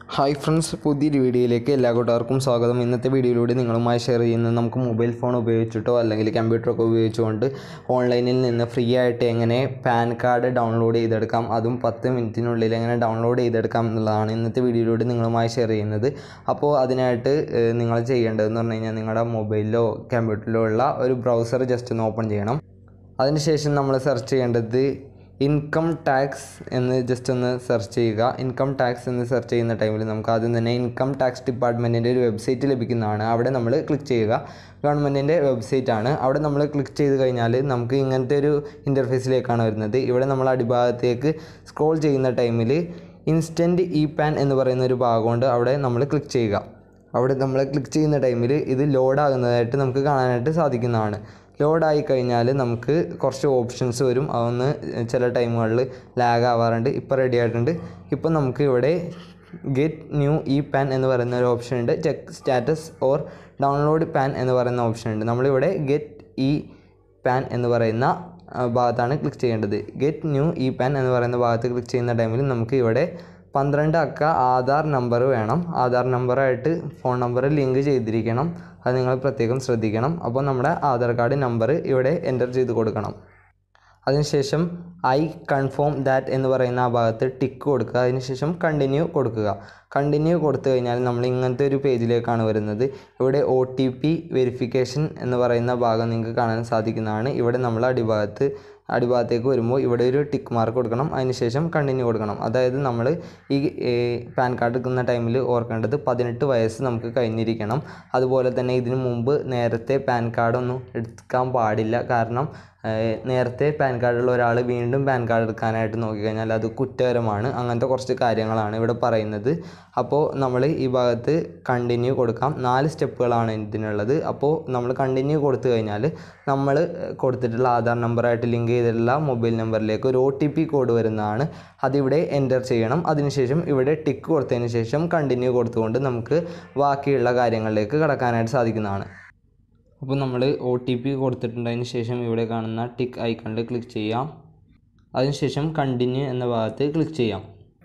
hi friends പുതിയൊരു വീഡിയോയിലേക്ക് എല്ലാ കൂട്ടുകാർക്കും സ്വാഗതം ഇന്നത്തെ വീഡിയോയിലൂടെ നിങ്ങളുമായി ഷെയർ ചെയ്യുന്നത് നമുക്ക് മൊബൈൽ ഫോൺ ഉപയോഗിച്ചിട്ടോ അല്ലെങ്കിൽ കമ്പ്യൂട്ടറൊക്കെ ഉപയോഗിച്ചുകൊണ്ട് ഓൺലൈനിൽ നിന്ന് ഫ്രീ ആയിട്ട് എങ്ങനെ പാൻ കാർഡ് ഡൗൺലോഡ് ചെയ്തെടുക്കാം അതും പത്ത് മിനിറ്റിനുള്ളിൽ എങ്ങനെ ഡൗൺലോഡ് ചെയ്തെടുക്കാം എന്നുള്ളതാണ് ഇന്നത്തെ വീഡിയോയിലൂടെ നിങ്ങളുമായി ഷെയർ ചെയ്യുന്നത് അപ്പോൾ അതിനായിട്ട് ഏഹ്, നിങ്ങൾ ചെയ്യേണ്ടതെന്ന് പറഞ്ഞു കഴിഞ്ഞാൽ നിങ്ങളുടെ മൊബൈലിലോ കമ്പ്യൂട്ടറിലോ ഉള്ള ഒരു ബ്രൗസർ ജസ്റ്റ് ഒന്ന് ഓപ്പൺ ചെയ്യണം അതിനുശേഷം നമ്മൾ സെർച്ച് ചെയ്യേണ്ടത് ഇൻകം ടാക്സ് എന്ന് ജസ്റ്റ് ഒന്ന് സെർച്ച് ചെയ്യുക ഇൻകം ടാക്സ് എന്ന് സെർച്ച് ചെയ്യുന്ന ടൈമിൽ നമുക്ക് ആദ്യം തന്നെ ഇൻകം ടാക്സ് ഡിപ്പാർട്ട്മെൻറ്റിൻ്റെ ഒരു വെബ്സൈറ്റ് ലഭിക്കുന്നതാണ് അവിടെ നമ്മൾ ക്ലിക്ക് ചെയ്യുക ഗവൺമെൻറ്റിൻ്റെ വെബ്സൈറ്റ് ആണ് അവിടെ നമ്മൾ ക്ലിക്ക് ചെയ്ത് കഴിഞ്ഞാൽ നമുക്ക് ഇങ്ങനത്തെ ഒരു ഇൻ്റർഫേസിലേക്കാണ് വരുന്നത് ഇവിടെ നമ്മൾ അടിഭാഗത്തേക്ക് സ്ക്രോൾ ചെയ്യുന്ന ടൈമിൽ ഇൻസ്റ്റൻറ്റ് ഇ പാൻ എന്ന് പറയുന്ന ഒരു ഭാഗമുണ്ട് അവിടെ നമ്മൾ ക്ലിക്ക് ചെയ്യുക അവിടെ നമ്മൾ ക്ലിക്ക് ചെയ്യുന്ന ടൈമിൽ ഇത് ലോഡ് ആകുന്നതായിട്ട് നമുക്ക് കാണാനായിട്ട് സാധിക്കുന്നതാണ് ലോഡായി കഴിഞ്ഞാൽ നമുക്ക് കുറച്ച് ഓപ്ഷൻസ് വരും അതൊന്ന് ചില ടൈമുകളിൽ ലാഗ് ആവാറുണ്ട് ഇപ്പോൾ റെഡി ആയിട്ടുണ്ട് ഇപ്പം നമുക്ക് ഇവിടെ ഗെറ്റ് ന്യൂ ഇ പാൻ എന്ന് പറയുന്ന ഒരു ഓപ്ഷൻ ഉണ്ട് check status or download PAN എന്ന് പറയുന്ന ഓപ്ഷൻ ഉണ്ട് നമ്മളിവിടെ ഗെറ്റ് ഇ പാൻ എന്ന് പറയുന്ന ആ, ഭാഗത്താണ് ക്ലിക്ക് ചെയ്യേണ്ടത് ഗെറ്റ് ന്യൂ ഇ പാൻ എന്ന് പറയുന്ന ഭാഗത്ത് ക്ലിക്ക് ചെയ്യുന്ന ടൈമിൽ നമുക്ക് ഇവിടെ പന്ത്രണ്ട് അക്ക ആധാർ നമ്പർ വേണം ആധാർ നമ്പറായിട്ട് ഫോൺ നമ്പർ ലിങ്ക് ചെയ്തിരിക്കണം അത് നിങ്ങൾ പ്രത്യേകം ശ്രദ്ധിക്കണം അപ്പോൾ നമ്മുടെ ആധാർ കാർഡ് നമ്പർ ഇവിടെ എൻ്റർ ചെയ്ത് കൊടുക്കണം അതിനുശേഷം ഐ കൺഫേം ദാറ്റ് എന്ന് പറയുന്ന ആ ഭാഗത്ത് ടിക്ക് കൊടുക്കുക അതിനുശേഷം കണ്ടിന്യൂ കൊടുക്കുക കണ്ടിന്യൂ കൊടുത്തു കഴിഞ്ഞാൽ നമ്മൾ ഇങ്ങനത്തെ ഒരു പേജിലേക്കാണ് വരുന്നത് ഇവിടെ ഒ ടി പി വെരിഫിക്കേഷൻ എന്ന് പറയുന്ന ഭാഗം നിങ്ങൾക്ക് കാണാൻ സാധിക്കുന്നതാണ് ഇവിടെ നമ്മൾ അടിഭാഗത്ത് അടിഭാഗത്തേക്ക് വരുമ്പോൾ ഇവിടെ ഒരു ടിക്ക് മാർക്ക് കൊടുക്കണം അതിനുശേഷം കണ്ടിന്യൂ കൊടുക്കണം അതായത് നമ്മൾ ഈ ഏ, പാൻ കാർഡ് എടുക്കുന്ന ടൈമിൽ ഓർക്കേണ്ടത് പതിനെട്ട് വയസ്സ് നമുക്ക് കഴിഞ്ഞിരിക്കണം അതുപോലെ തന്നെ ഇതിനു മുമ്പ് നേരത്തെ പാൻ കാർഡൊന്നും എടുക്കാൻ പാടില്ല കാരണം ഏഹ് നേരത്തെ പാൻ കാർഡുള്ള ഒരാൾ വീണ്ടും പാൻ കാർഡ് എടുക്കാനായിട്ട് നോക്കിക്കഴിഞ്ഞാൽ അത് കുറ്റകരമാണ് അങ്ങനത്തെ കുറച്ച് കാര്യങ്ങളാണ് ഇവിടെ പറയുന്നത് അപ്പോൾ നമ്മൾ ഈ ഭാഗത്ത് കണ്ടിന്യൂ കൊടുക്കാം നാല് സ്റ്റെപ്പുകളാണ് ഇതിനുള്ളത് അപ്പോൾ നമ്മൾ കണ്ടിന്യൂ കൊടുത്തു കഴിഞ്ഞാൽ നമ്മൾ കൊടുത്തിട്ടുള്ള ആധാർ നമ്പറായിട്ട് ലിങ്ക് ചെയ്തിട്ടുള്ള മൊബൈൽ നമ്പറിലേക്ക് ഒരു ഒ ടി പി കോഡ് വരുന്നതാണ് അതിവിടെ എൻ്റർ ചെയ്യണം അതിനുശേഷം ഇവിടെ ടിക്ക് കൊടുത്തതിന് ശേഷം കണ്ടിന്യൂ കൊടുത്തുകൊണ്ട് നമുക്ക് ബാക്കിയുള്ള കാര്യങ്ങളിലേക്ക് കടക്കാനായിട്ട് സാധിക്കുന്നതാണ് അപ്പോൾ നമ്മൾ ഒ ടി പി കൊടുത്തിട്ടുണ്ട് അതിന് ശേഷം ഇവിടെ കാണുന്ന ടിക്ക് ഐക്കണിൽ ക്ലിക്ക് ചെയ്യാം അതിനുശേഷം കണ്ടിന്യൂ എന്ന ഭാഗത്ത് ക്ലിക്ക് ചെയ്യാം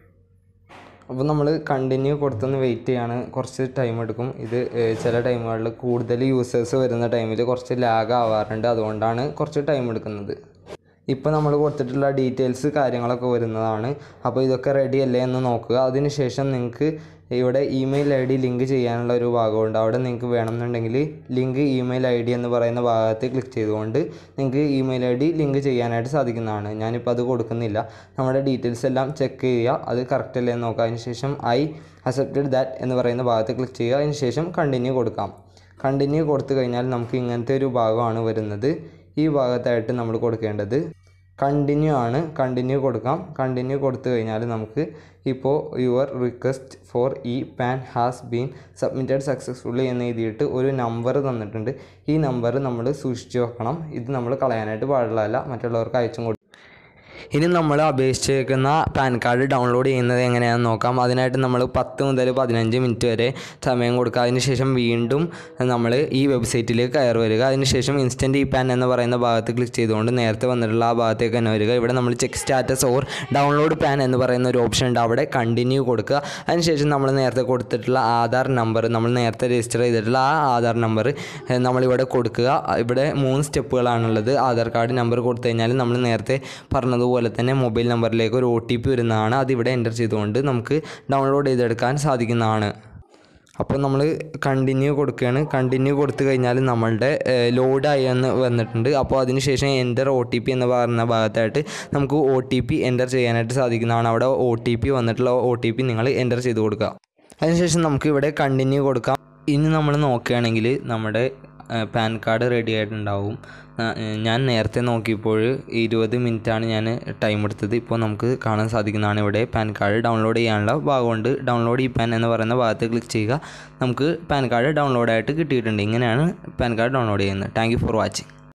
അപ്പോൾ നമ്മൾ കണ്ടിന്യൂ കൊടുത്തൊന്ന് വെയിറ്റ് ചെയ്യാണ് കുറച്ച് ടൈം എടുക്കും ഇത് ഏഹ്, ചില ടൈമുകളിൽ കൂടുതൽ യൂസേഴ്സ് വരുന്ന ടൈമിൽ കുറച്ച് ലാഗ് ആവാറുണ്ട് അതുകൊണ്ടാണ് കുറച്ച് ടൈം എടുക്കുന്നത് ഇപ്പോൾ നമ്മൾ കൊടുത്തിട്ടുള്ള ഡീറ്റെയിൽസ് കാര്യങ്ങളൊക്കെ വരുന്നതാണ് അപ്പോൾ ഇതൊക്കെ റെഡി അല്ലേ എന്ന് നോക്കുക അതിനുശേഷം നിങ്ങൾക്ക് ഇവിടെ ഇമെയിൽ ഐ ഡി ലിങ്ക് ചെയ്യാനുള്ള ഒരു ഭാഗമുണ്ട് അവിടെ നിങ്ങൾക്ക് വേണമെന്നുണ്ടെങ്കിൽ ലിങ്ക് ഇമെയിൽ ഐ ഡി എന്ന് പറയുന്ന ഭാഗത്ത് ക്ലിക്ക് ചെയ്തുകൊണ്ട് നിങ്ങൾക്ക് ഇമെയിൽ ഐ ഡി ലിങ്ക് ചെയ്യാനായിട്ട് സാധിക്കുന്നതാണ് ഞാനിപ്പോൾ അത് കൊടുക്കുന്നില്ല നമ്മുടെ ഡീറ്റെയിൽസ് എല്ലാം ചെക്ക് ചെയ്യുക അത് കറക്റ്റ് അല്ലേ എന്ന് നോക്കുക അതിനുശേഷം ഐ അക്സെപ്റ്റഡ് ദാറ്റ് എന്ന് പറയുന്ന ഭാഗത്ത് ക്ലിക്ക് ചെയ്യുക അതിനുശേഷം കണ്ടിന്യൂ കൊടുക്കാം കണ്ടിന്യൂ കൊടുത്തു കഴിഞ്ഞാൽ നമുക്ക് ഇങ്ങനത്തെ ഒരു ഭാഗമാണ് വരുന്നത് ഈ ഭാഗത്തായിട്ട് നമ്മൾ കൊടുക്കേണ്ടത് കണ്ടിന്യൂ ആണ് കണ്ടിന്യൂ കൊടുക്കാം കണ്ടിന്യൂ കൊടുത്തു കഴിഞ്ഞാൽ നമുക്ക് ഇപ്പോൾ your request for e PAN has been submitted successfully എന്ന് എഴുതിയിട്ട് ഒരു നമ്പർ തന്നിട്ടുണ്ട് ഈ നമ്പർ നമ്മൾ സൂക്ഷിച്ച് വെക്കണം ഇത് നമ്മൾ കളയാനായിട്ട് പാടുള്ളതല്ല മറ്റുള്ളവർക്ക് അയച്ചും കൊടുക്കും ഇനി നമ്മൾ അപേക്ഷിച്ചേക്കുന്ന പാൻ കാർഡ് ഡൗൺലോഡ് ചെയ്യുന്നത് എങ്ങനെയാണെന്ന് നോക്കാം അതിനായിട്ട് നമ്മൾ പത്ത് മുതൽ പതിനഞ്ച് മിനിറ്റ് വരെ സമയം കൊടുക്കുക അതിനുശേഷം വീണ്ടും നമ്മൾ ഈ വെബ്സൈറ്റിലേക്ക് കയറി വരിക അതിനുശേഷം ഇൻസ്റ്റൻറ്റ് ഇ പാൻ എന്ന് പറയുന്ന ഭാഗത്ത് ക്ലിക്ക് ചെയ്തുകൊണ്ട് നേരത്തെ വന്നിട്ടുള്ള ആ ഭാഗത്തേക്ക് തന്നെ വരിക ഇവിടെ നമ്മൾ check status or download PAN എന്ന് പറയുന്ന ഒരു ഓപ്ഷൻ ഉണ്ട് അവിടെ കണ്ടിന്യൂ കൊടുക്കുക അതിനുശേഷം നമ്മൾ നേരത്തെ കൊടുത്തിട്ടുള്ള ആധാർ നമ്പർ നമ്മൾ നേരത്തെ രജിസ്റ്റർ ചെയ്തിട്ടുള്ള ആ ആധാർ നമ്പർ നമ്മളിവിടെ കൊടുക്കുക ഇവിടെ മൂന്ന് സ്റ്റെപ്പുകളാണുള്ളത് ആധാർ കാർഡ് നമ്പർ കൊടുത്തു കഴിഞ്ഞാൽ നമ്മൾ നേരത്തെ പറഞ്ഞതുപോലെ തന്നെ മൊബൈൽ നമ്പറിലേക്ക് ഒരു ഒ ടി പി വരുന്നതാണ് അതിവിടെ എൻ്റർ ചെയ്തുകൊണ്ട് നമുക്ക് ഡൗൺലോഡ് ചെയ്തെടുക്കാൻ സാധിക്കുന്നതാണ് അപ്പോൾ നമ്മൾ കണ്ടിന്യൂ കൊടുക്കുകയാണ് കണ്ടിന്യൂ കൊടുത്തു കഴിഞ്ഞാൽ നമ്മളുടെ ലോഡായി എന്ന് വന്നിട്ടുണ്ട് അപ്പോൾ അതിനുശേഷം എൻ്റർ ഒ ടി പി എന്ന് പറയുന്ന ഭാഗത്തായിട്ട് നമുക്ക് ഒ ടി പി എൻ്റർ ചെയ്യാനായിട്ട് സാധിക്കുന്നതാണ് അവിടെ ഒ ടി പി വന്നിട്ടുള്ള ഒ ടി പി നിങ്ങൾ എൻ്റർ ചെയ്ത് കൊടുക്കുക അതിനുശേഷം നമുക്ക് ഇവിടെ കണ്ടിന്യൂ കൊടുക്കാം ഇനി നമ്മൾ നോക്കുകയാണെങ്കിൽ നമ്മുടെ ഏഹ്, പാൻ കാർഡ് റെഡി ആയിട്ടുണ്ടാവും ആ, ഏഹ്, ഞാൻ നേരത്തെ നോക്കിയപ്പോൾ ഇരുപത് മിനിറ്റാണ് ഞാൻ ടൈം എടുത്തത് ഇപ്പോൾ നമുക്ക് കാണാൻ സാധിക്കുന്നതാണ് ഇവിടെ പാൻ കാർഡ് ഡൗൺലോഡ് ചെയ്യാനുള്ള ഭാഗമുണ്ട് ഡൗൺലോഡ് ഈ പാൻ എന്ന് പറയുന്ന ഭാഗത്ത് ക്ലിക്ക് ചെയ്യുക നമുക്ക് പാൻ കാർഡ് ഡൗൺലോഡായിട്ട് കിട്ടിയിട്ടുണ്ട് ഇങ്ങനെയാണ് പാൻ കാർഡ് ഡൗൺലോഡ് ചെയ്യുന്നത് താങ്ക് ഫോർ വാച്ചിങ്